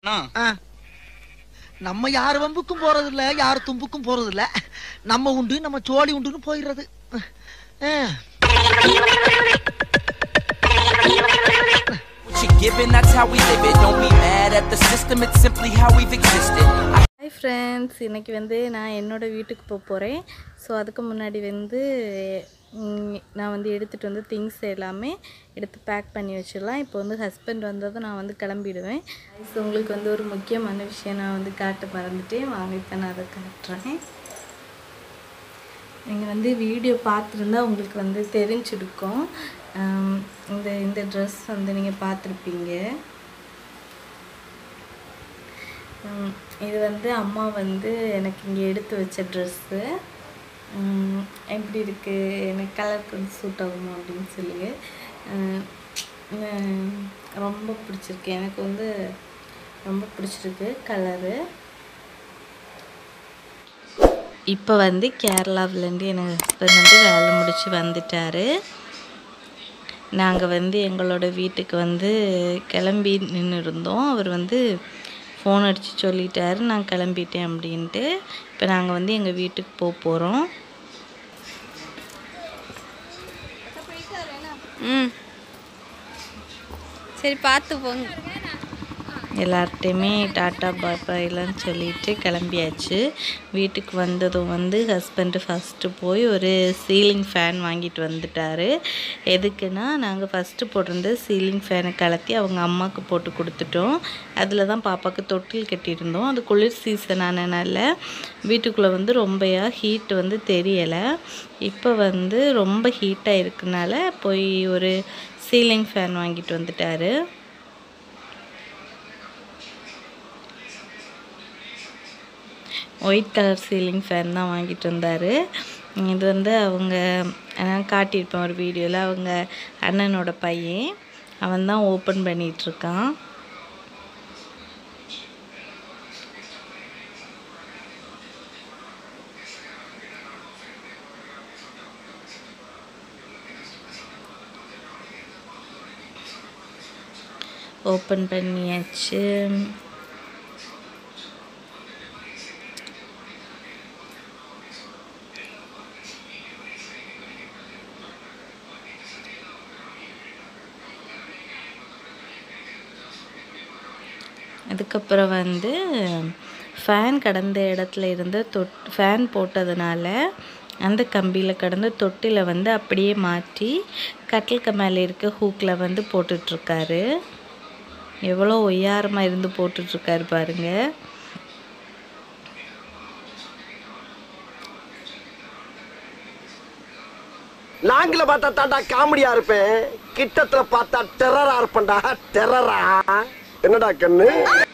ஆ. நம்ம யார் வம்புக்கும் போறது இல்ல யார் தும்புக்கும் போறது இல்ல நம்ம உண்டு நம்ம சோழி உண்டுன்னு போயிடுறது ஆ. What you're given, that's how we live it. Don't be mad at the system, it's simply how we've existed. I hi friends இன்றைக்கி வந்து நான் என்னோடய வீட்டுக்கு போக போகிறேன் ஸோ அதுக்கு முன்னாடி வந்து ம், நான் வந்து எடுத்துகிட்டு வந்து திங்ஸ் எல்லாமே எடுத்து பேக் பண்ணி வச்சிடலாம் இப்போ வந்து ஹஸ்பண்ட் வந்ததும் நான் வந்து கிளம்பிடுவேன் ஸோ உங்களுக்கு வந்து ஒரு முக்கியமான விஷயம் நான் வந்து காட்ட மறந்துட்டேன் வாங்க இப்போ நான் அதை காட்டுறேன் நீங்கள் வந்து வீடியோ பார்த்துருந்தா உங்களுக்கு வந்து தெரிஞ்சிருக்கும் ஆம், இந்த இந்த ட்ரெஸ் வந்து நீங்கள் பார்த்துருப்பீங்க ம், இது வந்து அம்மா வந்து எனக்கு இங்கே எடுத்து வச்ச ட்ரெஸ்ஸு எப்படி இருக்குது எனக்கு கலர் கொஞ்சம் சூட் ஆகுமா அப்படின்னு சொல்லி ம், ம், ரொம்ப பிடிச்சிருக்கு எனக்கு வந்து ரொம்ப பிடிச்சிருக்கு கலரு இப்போ வந்து கேரளாவிலேருந்து என் ஹஸ்பண்ட் வந்து வேலை முடிச்சு வந்துட்டார் நாங்கள் வந்து எங்களோட வீட்டுக்கு வந்து கிளம்பி நின்று இருந்தோம் அவர் வந்து ஃபோன் அடித்து சொல்லிட்டாரு நான் கிளம்பிட்டேன் அப்படின்ட்டு இப்போ நாங்கள் வந்து எங்கள் வீட்டுக்கு போக போகிறோம் ம் சரி பார்த்து போங்க எல்லார்ட்டையுமே டாட்டா பாய் பாய்லாம் சொல்லிட்டு கிளம்பியாச்சு வீட்டுக்கு வந்ததும் வந்து ஹஸ்பண்டு ஃபஸ்ட்டு போய் ஒரு சீலிங் ஃபேன் வாங்கிட்டு வந்துட்டார் எதுக்குன்னா நாங்கள் ஃபஸ்ட்டு போட்டிருந்த சீலிங் ஃபேனை கலத்தி அவங்க அம்மாவுக்கு போட்டு கொடுத்துட்டோம் அதில் தான் பாப்பாவுக்கு தொட்டில் கட்டியிருந்தோம் அது குளிர் சீசன் ஆனனால வீட்டுக்குள்ளே வந்து ரொம்பயா ஹீட் வந்து தெரியலை இப்போ வந்து ரொம்ப ஹீட்டாக இருக்கனால போய் ஒரு சீலிங் ஃபேன் வாங்கிட்டு வந்துட்டாரு ஒயிட் கலர் சீலிங் ஃபேன் தான் வாங்கிட்டு வந்தார் இது வந்து அவங்க நான் காட்டியிருப்பேன் ஒரு வீடியோவில் அவங்க அண்ணனோட பையன் அவன் தான் ஓப்பன் பண்ணிகிட்ருக்கான் ஓப்பன் பண்ணியாச்சு அதுக்கப்புறம் வந்து ஃபேன் கடந்த இடத்துல இருந்து தொட் ஃபேன் போட்டதுனால அந்த கம்பியில் கடந்த தொட்டில வந்து அப்படியே மாற்றி கட்டிலுக்கு மேலே இருக்க ஹூக்கில் வந்து போட்டுட்ருக்காரு எவ்வளோ ஒய்யாரமாக இருந்து போட்டுட்ருக்காரு பாருங்க லாங்கில பார்த்தா தாண்டா காமெடியா இருப்பேன் கிட்டத்துல பார்த்தா டெரரா இருப்பேன்டா டெரரா என்னடா கண்ணு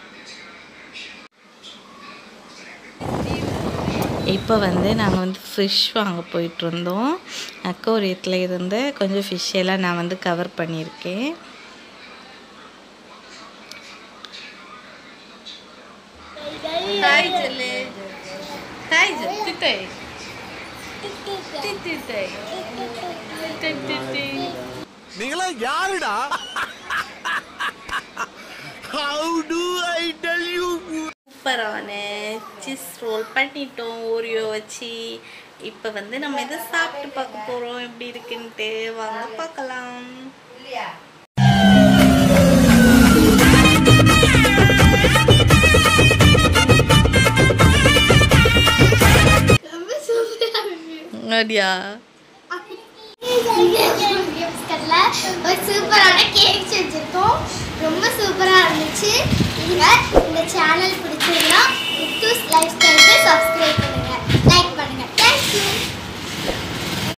இப்போ வந்து நாங்கள் வந்து ஃபிஷ் வாங்க போயிட்டு இருந்தோம் அக்கோரியத்தில் இருந்த கொஞ்சம் ஃபிஷ் எல்லாம் நான் வந்து கவர் பண்ணியிருக்கேன் ஹாய் சொல்லு ஹாய் சொல்லு திட்டை திட்டை நீங்களா யாருடா how to I tell you சூப்பரான சீஸ் ரோல் பண்ணிட்டோம் ஓரியோ வச்சு இப்போ வந்து நம்ம இதை சாப்பிட்டு பார்க்க போகிறோம் எப்படி இருக்குன்ட்டு வாங்க பார்க்கலாம் அப்படியா ஒரு சூப்பரான கேக் செஞ்சிருக்கோம் ரொம்ப சூப்பரா இருந்துச்சு நீங்க இந்த சேனல்